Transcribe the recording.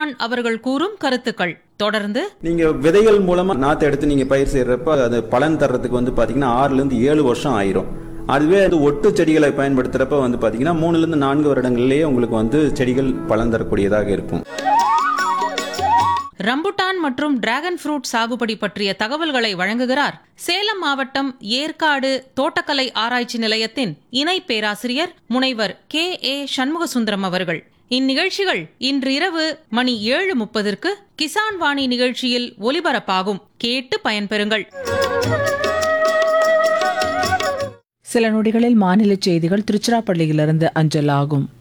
rambutan அவர்கள் கூறும் கருத்துக்கள் தொடர்ந்து நீங்க விதைகள் மூலமா நாத்து எடுத்து நீங்க பயிர் செய்யறப்ப அது பலன் தர்றதுக்கு வந்து பாத்தீங்கன்னா ஆறுல இருந்து ஏழு வருஷம் ஆயிரும் அதுவே வந்து ஒட்டு செடிகளை பயன்படுத்துறப்ப வந்து பாத்தீங்கன்னா மூணுல இருந்து நான்கு வருடங்கள்லயே உங்களுக்கு வந்து செடிகள் பலன் தரக்கூடியதாக இருக்கும் ரம்புட்டான் மற்றும் டிராகன் ஃப்ரூட் சாகுபடி பற்றிய தகவல்களை வழங்குகிறார் சேலம் மாவட்டம் ஏற்காடு தோட்டக்கலை ஆராய்ச்சி நிலையத்தின் இணை பேராசிரியர் முனைவர் கே ஏ சண்முகசுந்தரம் அவர்கள் இந்நிகழ்ச்சிகள் இன்று இரவு மணி ஏழு முப்பதற்கு கிசான் வாணி நிகழ்ச்சியில் ஒலிபரப்பாகும் கேட்டு பயன்பெறுங்கள் சில நொடிகளில் மாநில செய்திகள் திருச்சிராப்பள்ளியிலிருந்து அஞ்சல் ஆகும்